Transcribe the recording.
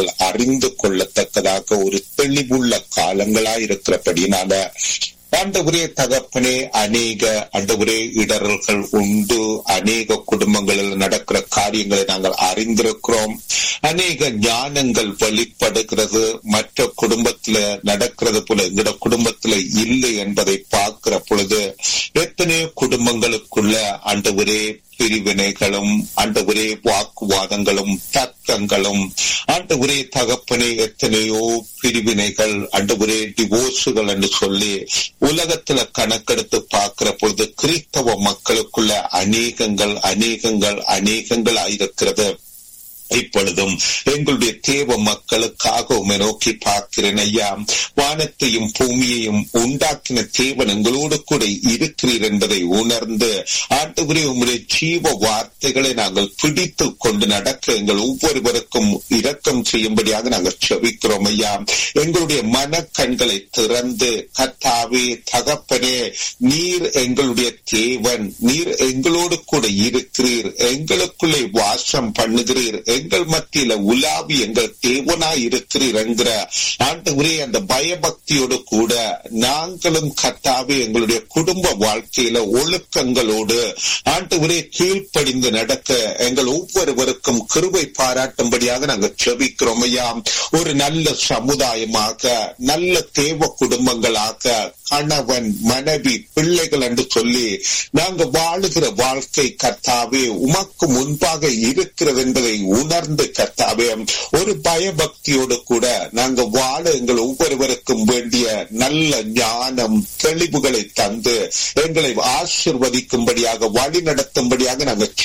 அறிந்து கொள்ளத்தக்கதாக ஒரு தெளிவுள்ள காலங்களா இருக்கிறபடினால ஆண்டவரே தகப்பனே அநேக ஆண்டவரே இடரல்கள் உண்டு அநேக குடும்பங்களில் நடக்கிற காரியங்களை நாங்கள் அறிந்திருக்கிறோம் அநேக ஞானங்கள் வெளிப்படுகிறது மற்ற குடும்பத்துல நடக்கிறது போல எங்கட குடும்பத்துல இல்லை என்பதை பார்க்கிற பொழுது எத்தனையோ குடும்பங்களுக்குள்ள ஆண்டவரே பிரிவினைகளும் ஆண்டவரே வாக்குவாதங்களும் தர்க்கங்களும் ஆண்டவரே தகப்பனே எத்தனையோ பிரிவினைகள் ஆண்டவரே டிவோர்ஸுகள் என்று சொல்லி உலகத்துல கணக்கெடுத்து பார்க்கிற பொழுது கிறிஸ்தவ மக்களுக்குள்ள அநேகங்கள் அநேகங்கள் அநேகங்கள் ஆயிருக்கிறது இப்பொழுதும் எங்களுடைய தேவ மக்களுக்காக உண்மை நோக்கி பார்க்கிறேன் ஐயா வானத்தையும் பூமியையும் உண்டாக்கின தேவன் எங்களோடு கூட இருக்கிறீர் என்பதை உணர்ந்து ஆண்டுபுரி உங்களுடைய ஜீவ வார்த்தைகளை நாங்கள் பிடித்து கொண்டு நடக்க எங்கள் ஒவ்வொருவருக்கும் இரக்கம் செய்யும்படியாக நாங்கள் செவிக்கிறோம் ஐயா எங்களுடைய மனக்கண்களை திறந்து கத்தாவே தகப்பனே நீர் எங்களுடைய தேவன் நீர் எங்களோடு கூட இருக்கிறீர் எங்களுக்குள்ளே வாசம் பண்ணுகிறீர் எங்கள் மத்தியில உலாவி எங்கள் தேவனாய் இருக்கிறீர் என்கிற ஆண்டவரே அந்த பயபக்தியோடு கூட நாங்களும் கத்தாவே எங்களுடைய குடும்ப வாழ்க்கையில ஒழுக்கங்களோடு ஆண்டவரே கீழ்ப்படிந்து நடக்க எங்கள் ஒவ்வொருவருக்கும் கிருபை பாராட்டும்படியாக நாங்கள் செபிக்கிறோம் ஐயா ஒரு நல்ல சமுதாயமாக நல்ல தேவ குடும்பங்களாக கணவன் மனைவி பிள்ளைகள் என்று சொல்லி நாங்க வாழுகிற வாழ்க்கை கர்த்தாவே உமக்கு முன்பாக இருக்கிறது என்பதை உணர்ந்து கர்த்தாவே ஒரு பயபக்தியோடு கூட நாங்க வாழ எங்கள் ஒவ்வொருவருக்கும் வேண்டிய நல்ல ஞானம் தெளிவுகளை தந்து எங்களை ஆசிர்வதிக்கும்படியாக வழி நடத்தும்படியாக நாங்கள்